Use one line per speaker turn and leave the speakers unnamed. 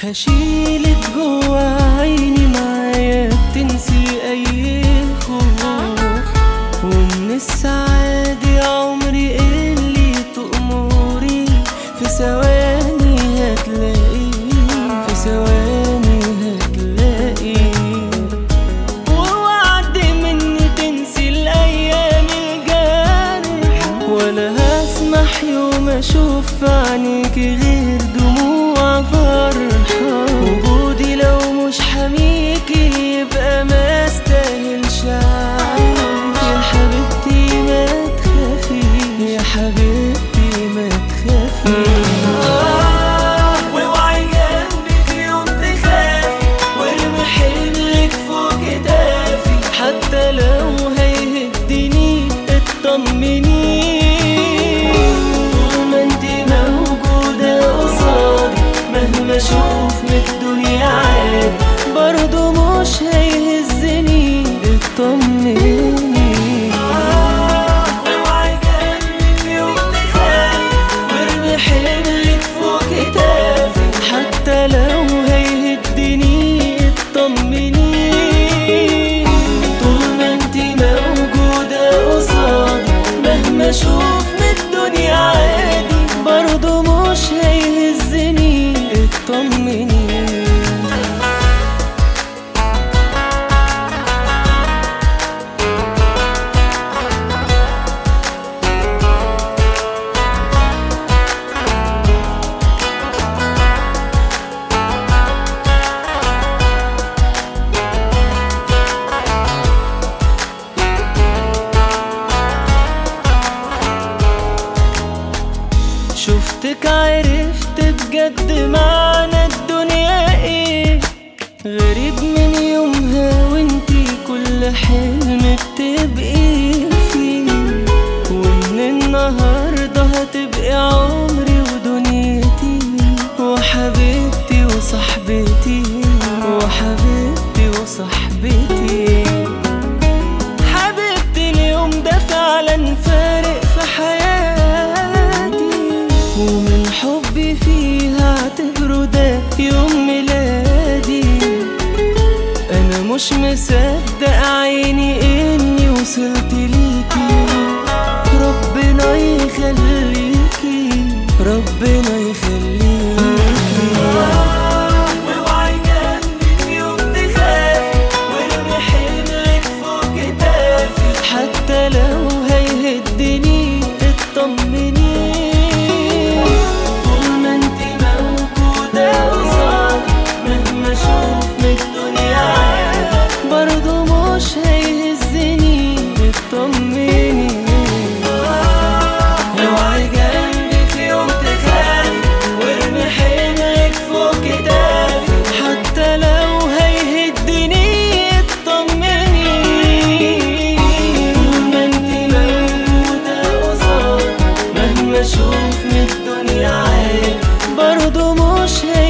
هشيلك جوا عيني معايا تنسي اي خوف ومن السعادة يا عمري اللي تأمري في ثواني هتلاقي في ثواني هتلاقي ووعد مني تنسي الايام الجارح ولا هسمح يوم اشوف في عينيكي غير دموع فرحة وجودي لو مش حميكي يبقى ما استاهلش عيش يا حبيبتي ما تخافي يا حبيبتي ما تخافي واوعي جنبي في يوم تخافي وارمي حملك فوق كتافي حتى لو هيهدني اطمني طول ما انتي موجودة قصادي مهما اشوف من الدنيا عادي برضه مش هيهزني اطمني اوعي جنبي في يوم تخافي وارمي حملك فوق كتافي حتى لو هيهدني اطمني طول ما انتي موجودة قصادي مهما اشوف من الدنيا عادي برضه مش هيهزني اطمني شفتك عرفت بجد معنى الدنيا ايه غريب من يومها وانتي كل حلم بتبقي فيه ومن النهاردة هتبقي عمري ودنيتي وحبيبتي وصاحبتي وحبيبتي وصاحبتي حبيبتي اليوم ده فعلا فارق في حياتي ومن حبي فيها اعتبره ده يوم ميلادي انا مش مصدق عيني اني وصلت ليكي ربنا يخليكي ربنا يخليكي واوعي جنبي في يوم تخافي وارمي حملك فوق كتافي حتى لو هيهدني اطمني طول ما انتي موجودة قصادي مهما اشوف من الدنيا عادي برضه مش هيهزني اطمني اوعي جنبي في يوم تخافي وارمي حملك فوق كتافي حتى لو هيهدني اطمني طول ما انتي موجودة قصادي مهما اشوف من الدنيا عادي برضه مش